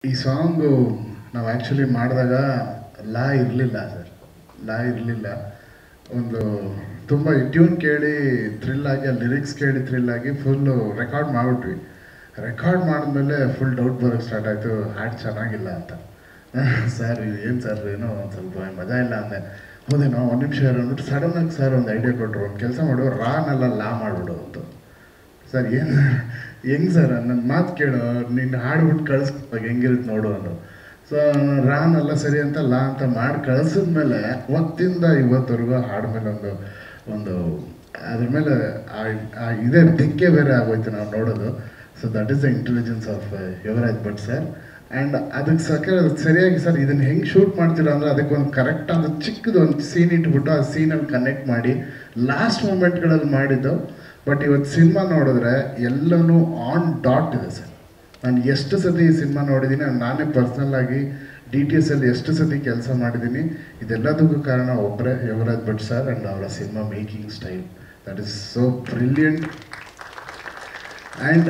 ಈ ಸಾಂಗು ನಾವು ಆ್ಯಕ್ಚುಲಿ ಮಾಡಿದಾಗ ಲಾ ಇರಲಿಲ್ಲ ಸರ್ ಲಾ ಇರಲಿಲ್ಲ ಒಂದು ತುಂಬ ಟ್ಯೂನ್ ಕೇಳಿ ಥ್ರಿಲ್ ಆಗಿ ಆ ಲಿರಿಕ್ಸ್ ಕೇಳಿ ಥ್ರಿಲ್ ಆಗಿ ಫುಲ್ಲು ರೆಕಾರ್ಡ್ ಮಾಡಿಬಿಟ್ವಿ ರೆಕಾರ್ಡ್ ಮಾಡಿದ್ಮೇಲೆ ಫುಲ್ ಡೌಟ್ ಬರೋಕ್ಕೆ ಸ್ಟಾರ್ಟ್ ಆಯಿತು ಹಾಡು ಚೆನ್ನಾಗಿಲ್ಲ ಅಂತ ಸರ್ ಏನು ಸರ್ ಏನೋ ಒಂದು ಸ್ವಲ್ಪ ಮಜಾ ಇಲ್ಲ ಅಂದೆ ಹೌದೇನೋ ಒಂದು ನಿಮಿಷ ಅಂದ್ಬಿಟ್ಟು ಸಡನ್ನಾಗಿ ಸರ್ ಒಂದು ಐಡಿಯಾ ಕೊಟ್ಟರು ಒಂದು ಕೆಲಸ ಮಾಡು ರಾನೆಲ್ಲ ಲಾ ಮಾಡಿಬಿಡು ಅಂತ ಸರ್ ಏನು ಹೆಂಗ್ ಸರ್ ನನ್ನ ಮಾತು ಕೇಳು ನಿನ್ನ ಹಾಡ್ಬಿಟ್ಟು ಕಳಿಸ್ಬೇಕು ಹೆಂಗಿರುತ್ತೆ ನೋಡು ಅಂದು ಸೊ ರಾನ್ ಎಲ್ಲ ಸರಿ ಅಂತ ಲಾ ಅಂತ ಮಾಡಿ ಕಳಿಸಿದ್ಮೇಲೆ ಅವತ್ತಿಂದ ಇವತ್ತವರೆಗೂ ಹಾಡ್ ಮೇಲೆ ಒಂದು ಒಂದು ಅದ್ರ ಮೇಲೆ ಆ- ಆ ಇದೇ ದಿಕ್ಕೇ ಬೇರೆ ಆಗೋಯ್ತು ನಾವು ನೋಡೋದು so that is the intelligence of Yuvraj Bhat sir and ಅದಕ್ಕೆ ಸಕ ಸರಿಯಾಗಿ ಸರ್ ಇದನ್ನು ಹೆಂಗೆ ಶೂಟ್ ಮಾಡ್ತೀರಾ ಅಂದರೆ ಅದಕ್ಕೆ ಒಂದು ಕರೆಕ್ಟ್ ಆದ ಚಿಕ್ಕದು ಒಂದು ಸೀನ್ ಇಟ್ಬಿಟ್ಟು ಆ ಸೀನಲ್ಲಿ ಕನೆಕ್ಟ್ ಮಾಡಿ ಲಾಸ್ಟ್ ಮೂಮೆಂಟ್ಗಳಲ್ಲಿ ಮಾಡಿದ್ದು ಬಟ್ ಇವತ್ತು ಸಿನಿಮಾ ನೋಡಿದ್ರೆ ಎಲ್ಲನೂ ಆನ್ ಡಾಟ್ ಇದೆ ಸರ್ ನಾನು ಎಷ್ಟು ಸತಿ ಈ ಸಿನಿಮಾ ನೋಡಿದ್ದೀನಿ ನಾನೇ ಪರ್ಸ್ನಲ್ ಆಗಿ ಡಿ ಟಿ ಎಸ್ ಅಲ್ಲಿ ಎಷ್ಟು ಸತಿ ಕೆಲಸ ಮಾಡಿದ್ದೀನಿ ಇದೆಲ್ಲದಕ್ಕೂ ಕಾರಣ ಒಬ್ಬರೇ ಯುವರಾಜ್ ಭಟ್ ಸರ್ ಆ್ಯಂಡ್ ಅವರ cinema making style that is so brilliant and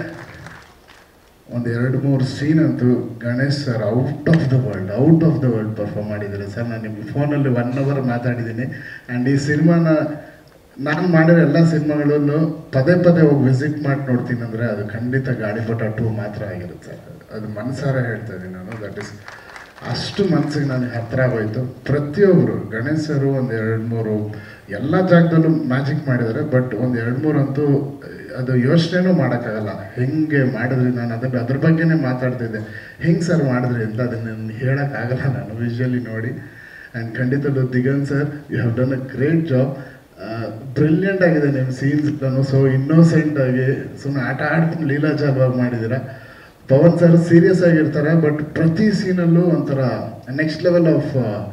ಒಂದು ಎರಡು ಮೂರು ಸೀನ್ ಅಂತೂ Ganesh sir out of the world out of the world perform ಮಾಡಿದ್ದಾರೆ ಸರ್ ನಾನು ನಿಮ್ಮ ಫೋನಲ್ಲಿ ಒನ್ ಅವರ್ ಮಾತಾಡಿದ್ದೀನಿ ಆ್ಯಂಡ್ ಈ ಸಿನಿಮಾನ ನಾನು ಮಾಡಿರೋ ಎಲ್ಲ ಸಿನಿಮಾಗಳಲ್ಲೂ ಪದೇ ಪದೇ ಹೋಗಿ ವಿಸಿಟ್ ಮಾಡಿ ನೋಡ್ತೀನಿ ಅಂದರೆ ಅದು ಖಂಡಿತ ಗಾಳಿಪಟ ಟೂ ಮಾತ್ರ ಆಗಿರುತ್ತೆ ಸರ್ ಅದು ಮನಸಾರ ಹೇಳ್ತಾ ಇದ್ದೀನಿ ನಾನು ದಟ್ ಇಸ್ ಅಷ್ಟು ಮನಸ್ಸಿಗೆ ನನಗೆ ಹತ್ತಿರ ಆಗೋಯ್ತು ಪ್ರತಿಯೊಬ್ಬರು ಗಣೇಶ್ ಸರು ಒಂದು ಎರಡು ಮೂರು ಎಲ್ಲ ಜಾಗದಲ್ಲೂ ಮ್ಯಾಜಿಕ್ ಮಾಡಿದ್ದಾರೆ ಬಟ್ ಒಂದು ಎರಡು ಮೂರು ಅಂತೂ ಅದು ಯೋಚನೆನೂ ಮಾಡೋಕ್ಕಾಗಲ್ಲ ಹೆಂಗೆ ಮಾಡಿದ್ರಿ ನಾನು ಅದ್ರ ಅದ್ರ ಬಗ್ಗೆನೇ ಮಾತಾಡ್ತಿದ್ದೆ ಹೆಂಗೆ ಸರ್ ಮಾಡಿದ್ರಿ ಅಂತ ಅದನ್ನು ಹೇಳೋಕ್ಕಾಗಲ್ಲ ನಾನು ವಿಷುವಲಿ ನೋಡಿ ಆ್ಯಂಡ್ ಖಂಡಿತಲು Diganth sir you have done a great job brilliant ಆಗಿದೆ ನಿಮ್ಮ ಸೀನ್ಸ್ ಸೊ ಇನ್ನೋಸೆಂಟ್ ಆಗಿ ಸುಮ್ಮನೆ ಆಟ ಆಡ್ಕೊಂಡು ಲೀಲಾಚಾರವಾಗಿ ಮಾಡಿದ್ದೀರಾ ಪವನ್ ಸರ್ ಸೀರಿಯಸ್ ಆಗಿರ್ತಾರೆ ಬಟ್ ಪ್ರತಿ ಸೀನಲ್ಲೂ ಒಂಥರ ನೆಕ್ಸ್ಟ್ ಲೆವೆಲ್ ಆಫ್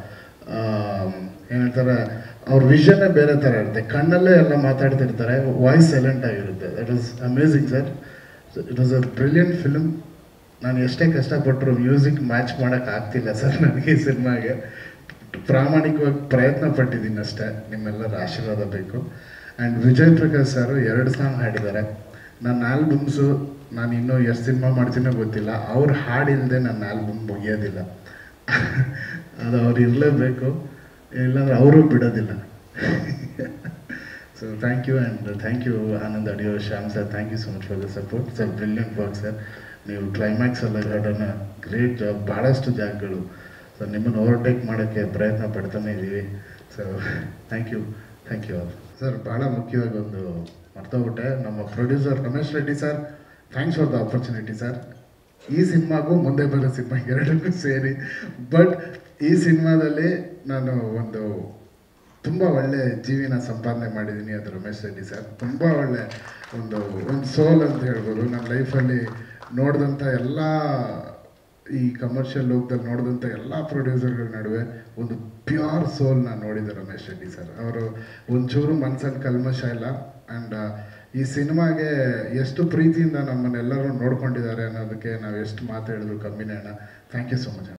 ಏನಂತಾರೆ ಅವ್ರ ವಿಷನ್ನೇ ಬೇರೆ ಥರ ಇರುತ್ತೆ ಕಣ್ಣಲ್ಲೇ ಎಲ್ಲ ಮಾತಾಡ್ತಿರ್ತಾರೆ ವಾಯ್ಸ್ ಸೈಲೆಂಟ್ ಆಗಿರುತ್ತೆ that is amazing sir it was a brilliant film ನಾನು ಎಷ್ಟೇ ಕಷ್ಟಪಟ್ಟರು ಮ್ಯೂಸಿಕ್ ಮ್ಯಾಚ್ ಮಾಡೋಕ್ಕೆ ಆಗ್ತಿಲ್ಲ ಸರ್ ನನಗೆ ಈ ಸಿನಿಮಾಗೆ ಪ್ರಾಮಾಣಿಕವಾಗಿ ಪ್ರಯತ್ನ ಪಟ್ಟಿದ್ದೀನಿ ಅಷ್ಟೇ ನಿಮ್ಮೆಲ್ಲರ ಆಶೀರ್ವಾದ ಬೇಕು ಆ್ಯಂಡ್ ವಿಜಯ್ ಪ್ರಕಾಶ್ ಸರ್ ಎರಡು ಸಾಂಗ್ ಹಾಡಿದ್ದಾರೆ ನನ್ನ ಆಲ್ಬಮ್ಸು ನಾನು ಇನ್ನೂ ಎಷ್ಟು ಸಿನಿಮಾ ಮಾಡ್ತೀನೋ ಗೊತ್ತಿಲ್ಲ ಅವ್ರ ಹಾಡಿಲ್ಲದೆ ನನ್ನ ಆಲ್ಬಮ್ ಮುಗಿಯೋದಿಲ್ಲ ಅದು ಅವ್ರು ಇರಲೇಬೇಕು ಇಲ್ಲಾಂದ್ರೆ ಅವರು ಬಿಡೋದಿಲ್ಲ so thank you and thank you Anand audio Shyam sir thank you so much for the support sir brilliant work sir ನೀವು ಕ್ಲೈಮ್ಯಾಕ್ಸ್ ಎಲ್ಲ ಹೊರಡೋಣ ಗ್ರೇಟ್ ಜಾಬ್ ಭಾಳಷ್ಟು ಜಾಗಗಳು ಸೊ ನಿಮ್ಮನ್ನು ಓವರ್ಟೇಕ್ ಮಾಡೋಕ್ಕೆ ಪ್ರಯತ್ನ ಪಡ್ತಾನೆ ಇದ್ದೀವಿ so thank you thank you all sir ಭಾಳ ಮುಖ್ಯವಾಗಿ ಒಂದು ಮರ್ತೋಗ್ಬಿಟ್ಟೆ ನಮ್ಮ producer Ramesh Reddy sir thanks for the opportunity sir ಈ ಸಿನಿಮಾಗೂ ಮುಂದೆ ಬರೋ ಸಿನಿಮಾ ಎರಡಕ್ಕೂ ಸೇರಿ ಬಟ್ ಈ ಸಿನಿಮಾದಲ್ಲಿ ನಾನು ಒಂದು ತುಂಬ ಒಳ್ಳೆ ಜೀವಿನ ಸಂಪಾದನೆ ಮಾಡಿದ್ದೀನಿ ಅದು ರಮೇಶ್ ರೆಡ್ಡಿ ಸರ್ ತುಂಬ ಒಳ್ಳೆ ಒಂದು ಒಂದು ಸೋಲ್ ಅಂತ ಹೇಳ್ಬೋದು ನನ್ನ ಲೈಫಲ್ಲಿ ನೋಡಿದಂಥ ಎಲ್ಲ ಈ ಕಮರ್ಷಿಯಲ್ ಲೋಕದಲ್ಲಿ ನೋಡಿದಂಥ ಎಲ್ಲ ಪ್ರೊಡ್ಯೂಸರ್ಗಳ ನಡುವೆ ಒಂದು ಪ್ಯೂರ್ ಸೋಲ್ ನಾನು ನೋಡಿದ್ದೆ ರಮೇಶ್ ರೆಡ್ಡಿ ಸರ್ ಅವರು ಒಂಚೂರು ಮನ್ಸಲ್ಲಿ ಕಲ್ಮಶ ಇಲ್ಲ ಆ್ಯಂಡ್ ಈ ಸಿನಿಮಾಗೆ ಎಷ್ಟು ಪ್ರೀತಿಯಿಂದ ನಮ್ಮನ್ನೆಲ್ಲರೂ ನೋಡ್ಕೊಂಡಿದ್ದಾರೆ ಅನ್ನೋದಕ್ಕೆ ನಾವು ಎಷ್ಟು ಮಾತು ಹೇಳಿದ್ರು ಕಮ್ಮಿನೇ ಅಣ್ಣ ಥ್ಯಾಂಕ್ ಯು ಸೊ ಮಚ್